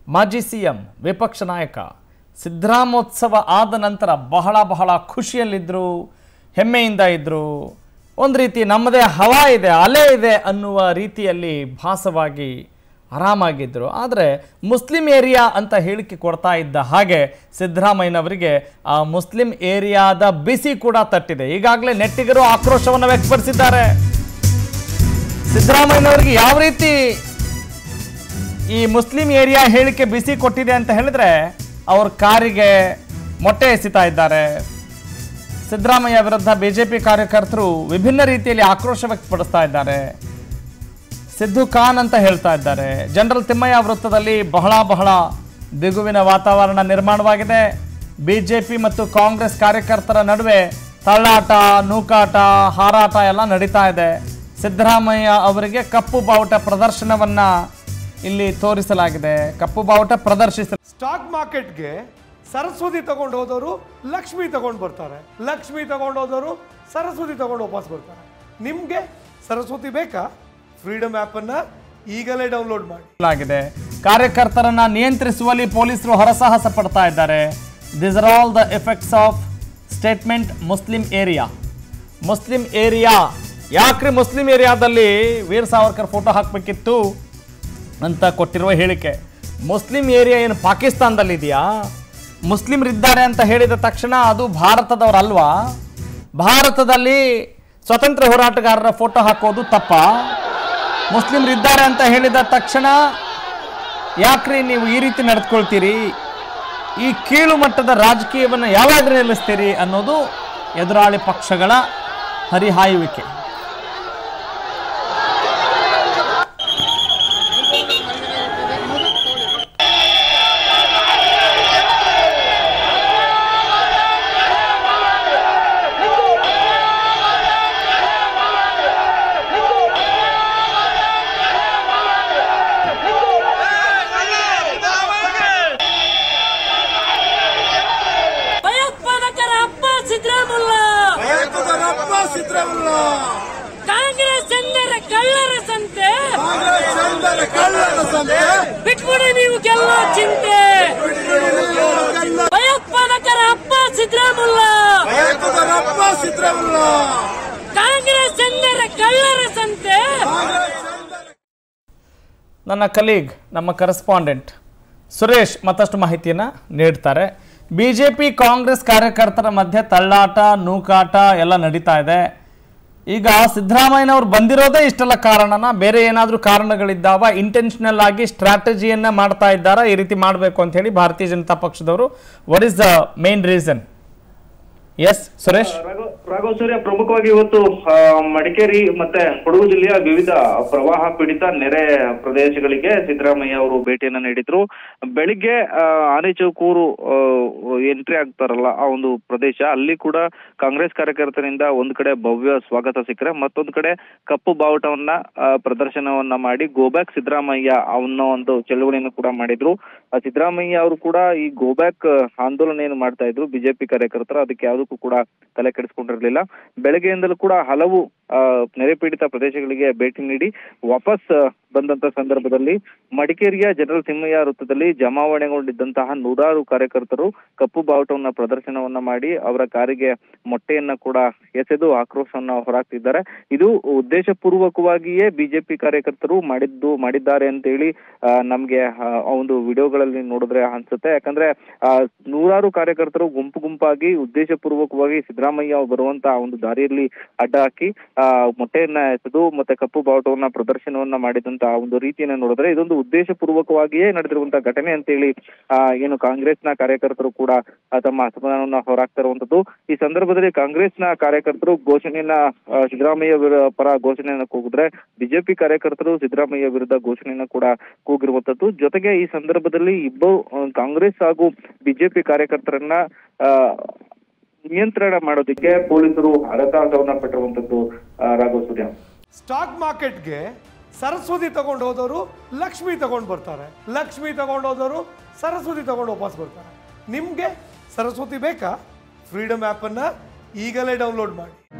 ಮಾಜಿ ಸಿಎಂ ವಿಪಕ್ಷ ನಾಯಕ ಸಿದ್ದರಾಮೋತ್ಸವ ಆದ ನಂತರ ಬಹಳ ಬಹಳ ಖುಷಿಯಲ್ಲಿದ್ದರು ಹೆಮ್ಮೆಯಿಂದ ಇದ್ದರು ಒಂದು ರೀತಿ ನಮ್ಮದೇ ಹವಾ ಇದೆ ಅಲೆ ಇದೆ ಅನ್ನುವ ರೀತಿಯಲ್ಲಿ ಭಾಸವಾಗಿ ಆರಾಮಾಗಿದ್ದರು ಆದರೆ ಮುಸ್ಲಿಂ ಏರಿಯಾ ಅಂತ ಹೇಳಿಕೆ ಕೊಡ್ತಾ ಇದ್ದ ಹಾಗೆ ಸಿದ್ದರಾಮಯ್ಯನವರಿಗೆ ಆ ಮುಸ್ಲಿಂ ಏರಿಯಾದ ಬಿಸಿ ಕೂಡ ತಟ್ಟಿದೆ ಈಗಾಗಲೇ ನೆಟ್ಟಿಗರು ಆಕ್ರೋಶವನ್ನು ವ್ಯಕ್ತಪಡಿಸಿದ್ದಾರೆ ಸಿದ್ದರಾಮಯ್ಯನವರಿಗೆ ಯಾವ ರೀತಿ ಈ ಮುಸ್ಲಿಂ ಏರಿಯಾ ಹೇಳಿಕೆ ಬಿಸಿ ಕೊಟ್ಟಿದೆ ಅಂತ ಹೇಳಿದ್ರೆ ಅವ್ರ ಕಾರಿಗೆ ಮೊಟ್ಟೆ ಎಸಿತಾ ಇದ್ದಾರೆ ಸಿದ್ದರಾಮಯ್ಯ ವಿರುದ್ಧ ಬಿಜೆಪಿ ಕಾರ್ಯಕರ್ತರು ವಿಭಿನ್ನ ರೀತಿಯಲ್ಲಿ ಆಕ್ರೋಶ ವ್ಯಕ್ತಪಡಿಸ್ತಾ ಇದ್ದಾರೆ ಸಿದ್ದು ಖಾನ್ ಅಂತ ಹೇಳ್ತಾ ಇದ್ದಾರೆ ಜನರಲ್ ತಿಮ್ಮಯ್ಯ ವೃತ್ತದಲ್ಲಿ ಬಹಳ ಬಹಳ ಬಿಗುವಿನ ವಾತಾವರಣ ನಿರ್ಮಾಣವಾಗಿದೆ ಬಿಜೆಪಿ ಮತ್ತು ಕಾಂಗ್ರೆಸ್ ಕಾರ್ಯಕರ್ತರ ನಡುವೆ ತಳ್ಳಾಟ ನೂಕಾಟ ಹಾರಾಟ ಎಲ್ಲ ನಡೀತಾ ಇದೆ ಸಿದ್ದರಾಮಯ್ಯ ಅವರಿಗೆ ಕಪ್ಪು ಬಾವುಟ ಪ್ರದರ್ಶನವನ್ನ ಇಲ್ಲಿ ತೋರಿಸಲಾಗಿದೆ ಕಪ್ಪು ಬಾವುಟ ಪ್ರದರ್ಶಿಸ ಸ್ಟಾಕ್ ಮಾರ್ಕೆಟ್ಗೆ ಸರಸ್ವತಿ ತಗೊಂಡು ಹೋದವರು ಲಕ್ಷ್ಮಿ ತಗೊಂಡು ಬರ್ತಾರೆ ಲಕ್ಷ್ಮಿ ತಗೊಂಡು ಹೋದವರು ಸರಸ್ವತಿ ತಗೊಂಡು ವಾಪಸ್ ಬರ್ತಾರೆ ನಿಮಗೆ ಸರಸ್ವತಿ ಬೇಕಾ ಫ್ರೀಡಮ್ ಆ್ಯಪನ್ನು ಈಗಲೇ ಡೌನ್ಲೋಡ್ ಮಾಡಿ ಆಗಿದೆ ಕಾರ್ಯಕರ್ತರನ್ನ ನಿಯಂತ್ರಿಸುವಲ್ಲಿ ಪೊಲೀಸರು ಹರಸಾಹಸ ಪಡ್ತಾ ಇದ್ದಾರೆ this are all the effects of statement Muslim area Muslim area ಯಾಕ್ರಿ ಮುಸ್ಲಿಂ ಏರಿಯಾದಲ್ಲಿ ವೀರ್ ಸಾವರ್ಕರ್ ಫೋಟೋ ಹಾಕಬೇಕಿತ್ತು ಅಂತ ಕೊಟ್ಟಿರುವ ಹೇಳಿಕೆ ಮುಸ್ಲಿಂ ಏರಿಯಾ ಏನು ಪಾಕಿಸ್ತಾನದಲ್ಲಿದೆಯಾ ಮುಸ್ಲಿಮರಿದ್ದಾರೆ ಅಂತ ಹೇಳಿದ ತಕ್ಷಣ ಅದು ಭಾರತದವರಲ್ವಾ ಭಾರತದಲ್ಲಿ ಸ್ವತಂತ್ರ ಹೋರಾಟಗಾರರ ಫೋಟೋ ಹಾಕೋದು ತಪ್ಪಾ ಮುಸ್ಲಿಮರಿದ್ದಾರೆ ಅಂತ ಹೇಳಿದ ತಕ್ಷಣ ಯಾಕ್ರಿ ನೀವು ಈ ರೀತಿ ನಡೆದುಕೊಳ್ತೀರಿ ಈ ಕೀಳು ಮಟ್ಟದ ರಾಜಕೀಯವನ್ನು ಯಾವಾಗ ನಿಲ್ಲಿಸ್ತೀರಿ ಅನ್ನೋದು ಎದುರಾಳಿ ಪಕ್ಷಗಳ ಹರಿಹಾಯುವಿಕೆ ಭಯೋತ್ಪಾದಕರ ಹಬ್ಬ ಸಿದ್ದರಾಮುಲ್ಲ ಕಾಂಗ್ರೆಸ್ ಎಂದರೆ ಕಳ್ಳರ ಸಂತೆ ಬಿಟ್ಬಿಡಿ ನೀವು ಗೆಲ್ಲೋ ಚಿಂತೆ ಭಯೋತ್ಪಾದಕರ ಹಬ್ಬ ಸಿದ್ದರಾಮುಲ್ಲ ಕಾಂಗ್ರೆಸ್ ಎಂದರೆ ಕಳ್ಳರ ಸಂತೆ ನನ್ನ ಕಲೀಗ್ ನಮ್ಮ ಕರೆಸ್ಪಾಂಡೆಂಟ್ ಸುರೇಶ್ ಮತ್ತಷ್ಟು ಮಾಹಿತಿಯನ್ನು ನೀಡ್ತಾರೆ ಬಿ ಜೆ ಪಿ ಕಾಂಗ್ರೆಸ್ ಕಾರ್ಯಕರ್ತರ ಮಧ್ಯೆ ತಳ್ಳಾಟ ನೂಕಾಟ ಎಲ್ಲ ನಡೀತಾ ಇದೆ ಈಗ ಸಿದ್ದರಾಮಯ್ಯನವ್ರು ಬಂದಿರೋದೇ ಇಷ್ಟೆಲ್ಲ ಕಾರಣನ ಬೇರೆ ಏನಾದರೂ ಕಾರಣಗಳಿದ್ದಾವ ಇಂಟೆನ್ಷನಲ್ ಆಗಿ ಸ್ಟ್ರಾಟಜಿಯನ್ನ ಮಾಡ್ತಾ ಇದ್ದಾರಾ ಈ ರೀತಿ ಮಾಡಬೇಕು ಅಂತ ಹೇಳಿ ಭಾರತೀಯ ಜನತಾ ಪಕ್ಷದವರು what is the main reason S Suresh Raghav Raghav Surya ಪ್ರಮುಖವಾಗಿ ಇವತ್ತು ಆ, ಮಡಿಕೇರಿ ಮತ್ತೆ ಕೊಡಗು ಜಿಲ್ಲೆಯ ವಿವಿಧ ಪ್ರವಾಹ ಪೀಡಿತ ನೆರೆ ಪ್ರದೇಶಗಳಿಗೆ ಸಿದ್ದರಾಮಯ್ಯ ಅವರು ಭೇಟಿಯನ್ನ ನೀಡಿದ್ರು ಬೆಳಿಗ್ಗೆ ಆ, ಆನೆಚೌಕೂರು ಎಂಟ್ರಿ ಆಗ್ತಾರಲ್ಲ ಆ ಒಂದು ಪ್ರದೇಶ ಅಲ್ಲಿ ಕೂಡ ಕಾಂಗ್ರೆಸ್ ಕಾರ್ಯಕರ್ತರಿಂದ ಒಂದ್ ಕಡೆ ಭವ್ಯ ಸ್ವಾಗತ ಸಿಕ್ಕರೆ ಮತ್ತೊಂದ್ ಕಡೆ ಕಪ್ಪು ಬಾವುಟವನ್ನ ಆ, ಪ್ರದರ್ಶನವನ್ನ ಮಾಡಿ ಗೋಬ್ಯಾಕ್ ಸಿದ್ದರಾಮಯ್ಯ ಅನ್ನೋ ಒಂದು ಚಳವಳಿಯನ್ನು ಕೂಡ ಮಾಡಿದ್ರು ಆ ಸಿದ್ದರಾಮಯ್ಯ ಅವರು ಕೂಡ ಈ ಗೋಬ್ಯಾಕ್ ಆಂದೋಲನ ಏನು ಮಾಡ್ತಾ ಇದ್ರು ಬಿಜೆಪಿ ಕಾರ್ಯಕರ್ತರು ಅದಕ್ಕೆ ಯಾವುದಕ್ಕೂ ಕೂಡ ತಲೆ ಕೆಡಿಸ್ಕೊಂಡಿರ್ಲಿಲ್ಲ ಬೆಳಗ್ಗೆಯಿಂದಲೂ ಕೂಡ ಹಲವು ಆ, ನೆರೆ ಪೀಡಿತ ಪ್ರದೇಶಗಳಿಗೆ ಭೇಟಿ ನೀಡಿ ವಾಪಸ್ ಆ, ಬಂದಂತ ಸಂದರ್ಭದಲ್ಲಿ ಮಡಿಕೇರಿಯ ಜನರಲ್ ತಿಮ್ಮಯ್ಯ ವೃತ್ತದಲ್ಲಿ ಜಮಾವಣೆಗೊಂಡಿದ್ದಂತಹ ನೂರಾರು ಕಾರ್ಯಕರ್ತರು ಕಪ್ಪು ಬಾವುಟವನ್ನ ಪ್ರದರ್ಶನವನ್ನ ಮಾಡಿ ಅವರ ಕಾರಿಗೆ ಮೊಟ್ಟೆಯನ್ನ ಕೂಡ ಎಸೆದು ಆಕ್ರೋಶವನ್ನ ಹೊರಹಾಕ್ತಿದ್ದಾರೆ ಇದು ಉದ್ದೇಶಪೂರ್ವಕವಾಗಿಯೇ ಬಿಜೆಪಿ ಕಾರ್ಯಕರ್ತರು ಮಾಡಿದ್ದು ಮಾಡಿದ್ದಾರೆ ಅಂತೇಳಿ ಆ, ನಮ್ಗೆ ಆ, ಆ ಒಂದು ವಿಡಿಯೋಗಳಲ್ಲಿ ನೋಡಿದ್ರೆ ಅನ್ಸುತ್ತೆ ಯಾಕಂದ್ರೆ ಆ, ನೂರಾರು ಕಾರ್ಯಕರ್ತರು ಗುಂಪು ಗುಂಪಾಗಿ ಉದ್ದೇಶಪೂರ್ವಕವಾಗಿ ಸಿದ್ದರಾಮಯ್ಯ ಬರುವಂತ ಒಂದು ದಾರಿಯಲ್ಲಿ ಅಡ್ಡ ಹಾಕಿ ಆ ಮೊಟ್ಟೆಯನ್ನ ಎಸೆದು ಮತ್ತೆ ಕಪ್ಪು ಬಾವುಟವನ್ನ ಪ್ರದರ್ಶನವನ್ನ ಮಾಡಿದಂತ ಒಂದು ರೀತಿಯನ್ನ ನೋಡಿದ್ರೆ ಇದೊಂದು ಉದ್ದೇಶಪೂರ್ವಕವಾಗಿಯೇ ನಡೆದಿರುವಂತ ಘಟನೆ ಅಂತೇಳಿ ಆ ಏನು ಕಾಂಗ್ರೆಸ್ನ ಕಾರ್ಯಕರ್ತರು ಕೂಡ ಆ, ತಮ್ಮ ಅಸಮಾಧಾನವನ್ನ ಹೊರಾಗ್ತಾ ಇರುವಂತದ್ದು ಈ ಸಂದರ್ಭದಲ್ಲಿ ಕಾಂಗ್ರೆಸ್ನ ಕಾರ್ಯಕರ್ತರು ಘೋಷಣೆಯನ್ನ ಆ, ಸಿದ್ದರಾಮಯ್ಯ ವಿರ- ಪರ ಘೋಷಣೆಯನ್ನ ಕೂಗಿದ್ರೆ ಬಿಜೆಪಿ ಕಾರ್ಯಕರ್ತರು ಸಿದ್ದರಾಮಯ್ಯ ವಿರುದ್ಧ ಘೋಷಣೆಯನ್ನ ಕೂಡ ಕೂಗಿರುವಂತದ್ದು ಜೊತೆಗೆ ಈ ಸಂದರ್ಭದಲ್ಲಿ ಇಬ್ಬರು ಆ, ಕಾಂಗ್ರೆಸ್ ಹಾಗೂ ಬಿಜೆಪಿ ಕಾರ್ಯಕರ್ತರನ್ನ ಆ, ನಿಯಂತ್ರಣ ಮಾಡೋದಕ್ಕೆ ಪೊಲೀಸರು ಹರಸಾಹಸವನ್ನ ಪಟ್ಟಿರುವಂತದ್ದು ಆ, ರಾಘವ್ ಸೂರ್ಯ ಸ್ಟಾಕ್ ಮಾರ್ಕೆಟ್ಗೆ ಸರಸ್ವತಿ ತಗೊಂಡು ಹೋದವರು ಲಕ್ಷ್ಮಿ ತಗೊಂಡು ಬರ್ತಾರೆ ಲಕ್ಷ್ಮಿ ತಗೊಂಡು ಹೋದವರು ಸರಸ್ವತಿ ತಗೊಂಡು ವಾಪಸ್ ಬರ್ತಾರೆ ನಿಮಗೆ ಸರಸ್ವತಿ ಬೇಕಾ ಫ್ರೀಡಮ್ ಆ್ಯಪನ್ನು ಈಗಲೇ ಡೌನ್ಲೋಡ್ ಮಾಡಿ